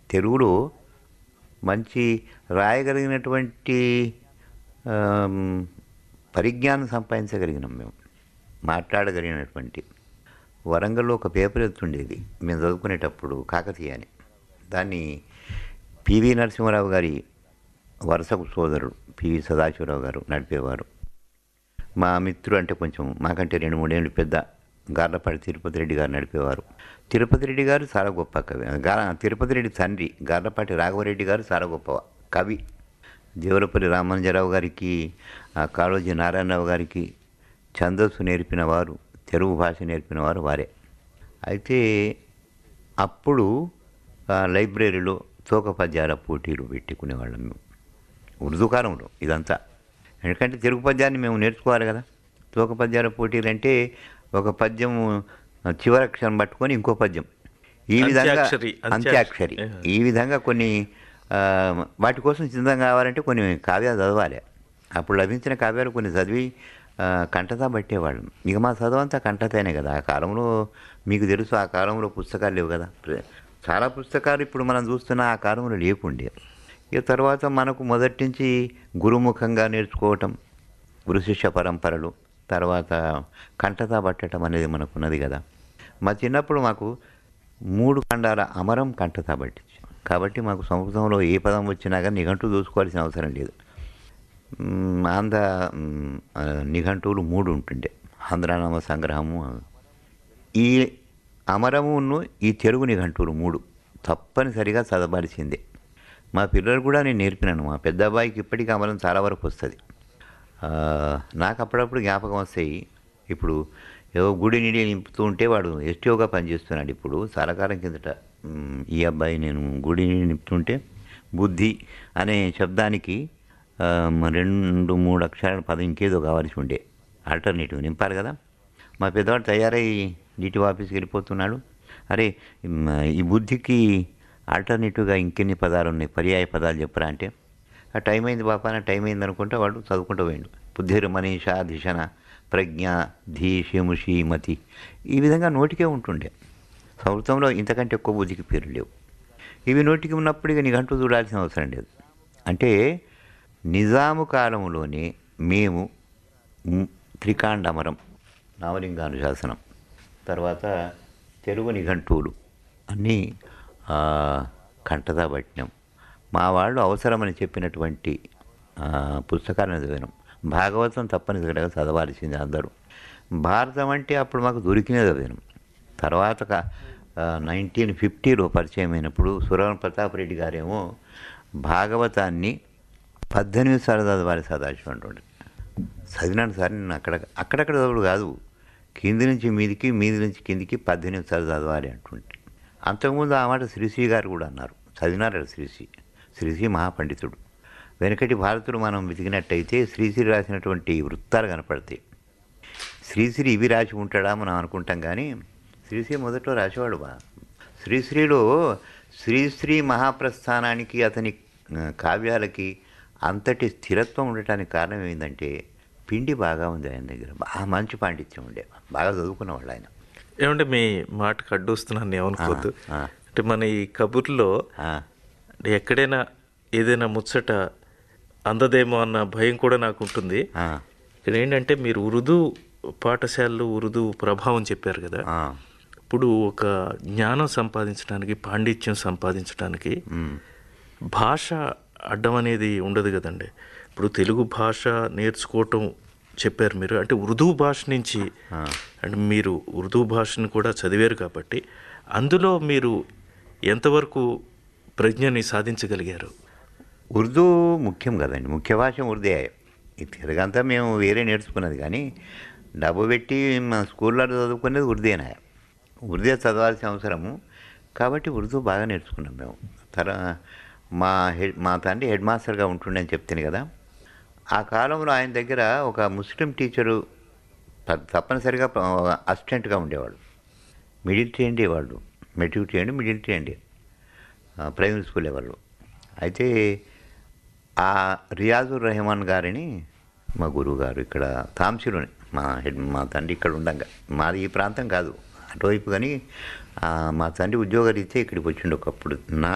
తెలుగులో మంచి రాయగలిగినటువంటి ఆమ్, పరిజ్ఞానం సంపాదించగలిగినాం మేము మాట్లాడగలిగినటువంటి వరంగల్లో ఒక పేపర్ ఎత్తుండేది మేము చదువుకునేటప్పుడు కాకతీయ అని దాన్ని పివి నరసింహారావు గారి వరుసకు సోదరుడు పివి సదాశివరావు గారు నడిపేవారు మా మిత్రుడు అంటే కొంచెం మాకంటే రెండు మూడేళ్ళు పెద్ద గార్లపాటి తిరుపతి రెడ్డి గారు నడిపేవారు తిరుపతి రెడ్డి గారు చాలా గొప్ప కవి గా తిరుపతి రెడ్డి తండ్రి గార్లపాటి రాఘవరెడ్డి గారు చాలా గొప్ప కవి దేవరపల్లి రామానుజరావు గారికి ఆ కాళోజీ నారాయణరావు గారికి ఛందస్సు నేర్పిన వారు తెలుగు భాష నేర్పిన వారు వారే అయితే అప్పుడు ఆ, లైబ్రరీలో తోక పద్యాల పోటీలు పెట్టుకునేవాళ్ళం మేము ఉర్దూ కాలంలో ఇదంతా ఎందుకంటే తెలుగు పద్యాన్ని మేము నేర్చుకోవాలి కదా తోక పద్యాల పోటీలు అంటే ఒక పద్యం చివరి అక్షరం పట్టుకొని ఇంకో పద్యం ఈ విధంగా అంత్యాక్షరి, అంత్యాక్షరి అంత్యాక్షరి. ఈ విధంగా కొన్ని ఆ, వాటి కోసం సిద్ధం కావాలంటే కొన్ని కావ్యాలు చదవాలి అప్పుడు లభించిన కావ్యాలు కొన్ని చదివి ఆ, కంటతా పట్టేవాళ్ళం ఇక మా చదువు అంతా కంటతేనే కదా ఆ కాలంలో మీకు తెలుసు ఆ కాలంలో పుస్తకాలు లేవు కదా ప్ర- చాలా పుస్తకాలు ఇప్పుడు మనం చూస్తున్న ఆ కాలంలో లేకుండే ఇక తర్వాత మనకు మొదటి నుంచి గురుముఖంగా నేర్చుకోవటం గురు శిష్య పరంపరలు తర్వాత కంటతా పట్టడం అనేది మనకున్నది కదా మా చిన్నప్పుడు మాకు మూడు ఖండాల అమరం కంటతా పట్టించి కాబట్టి మాకు సంస్కృతంలో ఏ పదం వచ్చినా కానీ నిఘంటు చూసుకోవాల్సిన అవసరం లేదు మ్, ఆంధ్ర మ్, ఆ, నిఘంటువులు మూడు ఉంటుండే ఆంధ్రానామ సంగ్రహము ఈ అమరమును ఈ తెలుగు నిఘంటువులు మూడు తప్పనిసరిగా చదవాల్సిందే మా పిల్లలు కూడా నేను నేర్పినాను మా పెద్ద అబ్బాయికి ఇప్పటికీ అమరం చాలా వరకు వస్తుంది ఆ, నాకు అప్పుడప్పుడు జ్ఞాపకం వస్తాయి ఇప్పుడు ఏవో గుడి నీడి నింపుతూ ఉంటే వాడు ఎస్టీఓగా పనిచేస్తున్నాడు ఇప్పుడు చాలా కాలం కిందట మ్, ఈ అబ్బాయి నేను గుడి నీడి నింపుతుంటే బుద్ధి అనే శబ్దానికి ఆ, మ- రెండు మూడు అక్షరాల పదం ఇంకేదో కావాల్సి ఉండే ఆల్టర్నేటివ్ నింపాలి కదా మా పెద్దవాడు తయారై డిటి ఆఫీస్కి వెళ్ళిపోతున్నాడు అరే మ్, ఈ బుద్ధికి ఆల్టర్నేటివ్గా ఇంకెన్ని పదాలు ఉన్నాయి పర్యాయ పదాలు చెప్పరా అంటే ఆ టైం అయింది బాపా నా టైం అయింది అనుకుంటే వాడు చదువుకుంటూ పోయిండు బుద్ధిర్ మనీష ధిషణ ప్రజ్ఞ ధీ షిముషి మతి ఈ విధంగా నోటికే ఉంటుండే సంస్కృతంలో ఇంతకంటే ఎక్కువ బుద్ధికి పేరు లేవు ఇవి నోటికి ఉన్నప్పుడు ఇక నీకంటూ చూడాల్సిన అవసరం లేదు అంటే నిజాము కాలంలోనే మేము మ్, త్రికాండమరం నామలింగానుశాసనం తర్వాత తెలుగు నిఘంటువులు అన్నీ ఆ, కంటదా పట్టినాం మా వాళ్ళు అవసరమని చెప్పినటువంటి ఆ, పుస్తకాలను చదివినాం భాగవతం తప్పనిసరిగా చదవాల్సింది అందరూ భారతం అంటే అప్పుడు మాకు దొరికినది చదివినాం తర్వాత నైన్టీన్ ఫిఫ్టీలో పరిచయం అయినప్పుడు సురవణ ప్రతాప్ రెడ్డి గారేమో భాగవతాన్ని పద్దెనిమిది సార్లు చదవాలి సదాశివం అంటుండే చదివినాను సార్ నేను అక్కడ అక్కడక్కడ చదువుడు కాదు కింది నుంచి మీదికి మీది నుంచి కిందికి పద్దెనిమిది సార్లు చదవాలి అంటుంటే అంతకుముందు ఆ మాట శ్రీశ్రీ గారు కూడా అన్నారు చదివినారు శ్రీశ్రీ శ్రీశ్రీ మహాపండితుడు వెనకటి భారతుడు మనం వెతికినట్టయితే శ్రీశ్రీ రాసినటువంటి వృత్తాలు కనపడతాయి శ్రీశ్రీ ఇవి రాసి ఉంటాడా మనం అనుకుంటాం కానీ శ్రీశ్రీ మొదట్లో రాసేవాడు బా శ్రీశ్రీలో శ్రీశ్రీ మహాప్రస్థానానికి అతని ఆ, కావ్యాలకి అంతటి స్థిరత్వం ఉండటానికి కారణం ఏంటంటే పిండి బాగా ఉంది ఆయన దగ్గర బాగా మంచి పాండిత్యం ఉండే బాగా చదువుకున్నవాళ్ళు ఆయన ఏమంటే మీ మాటకు అడ్డు వస్తున్నాను ఏమనుకోవద్దు ఆ, ఆ. అంటే మన ఈ కబుర్లో ఆ, అంటే ఎక్కడైనా ఏదైనా ముచ్చట అందదేమో అన్న భయం కూడా నాకు ఉంటుంది ఆ, ఇక్కడ ఏంటంటే మీరు ఉర్దూ పాఠశాలలు ఉర్దూ ప్రభావం చెప్పారు కదా ఆ, ఇప్పుడు ఒక జ్ఞానం సంపాదించడానికి పాండిత్యం సంపాదించడానికి ఉమ్, భాష అడ్డం అనేది ఉండదు కదండి ఇప్పుడు తెలుగు భాష నేర్చుకోవటం చెప్పారు మీరు అంటే ఉర్దూ భాష నుంచి అంటే మీరు ఉర్దూ భాషను కూడా చదివారు కాబట్టి అందులో మీరు ఎంతవరకు ప్రజ్ఞని సాధించగలిగారు ఉర్దూ ముఖ్యం కదండి ముఖ్య భాష ఉర్దే ఈ తెలుగంతా మేము వేరే నేర్చుకున్నది కానీ డబ్బు పెట్టి మా స్కూల్లో చదువుకునేది ఉర్దేనా ఉర్దే చదవాల్సిన అవసరము కాబట్టి ఉర్దూ బాగా నేర్చుకున్నాం మేము తర మా హెడ్ మా తండ్రి హెడ్ మాస్టర్గా ఉంటుండే అని చెప్తాను కదా ఆ కాలంలో ఆయన దగ్గర ఒక ముస్లిం టీచరు త- తప్పనిసరిగా అసిస్టెంట్గా ఉండేవాడు మిడిల్ ట్రైండ్ వాళ్ళు matric trained middle trained primary school లెవెల్లో అయితే ఆ రియాజుర్ రెహమాన్ గారిని మా గురువు గారు ఇక్కడ తాంసీలోనే మా హెడ్ మా తండ్రి ఇక్కడ ఉండంగా మాది ఈ ప్రాంతం కాదు అటువైపు కానీ ఆ, మా తండ్రి ఉద్యోగరీత్యా ఇక్కడికి వచ్చిండు ఒకప్పుడు నా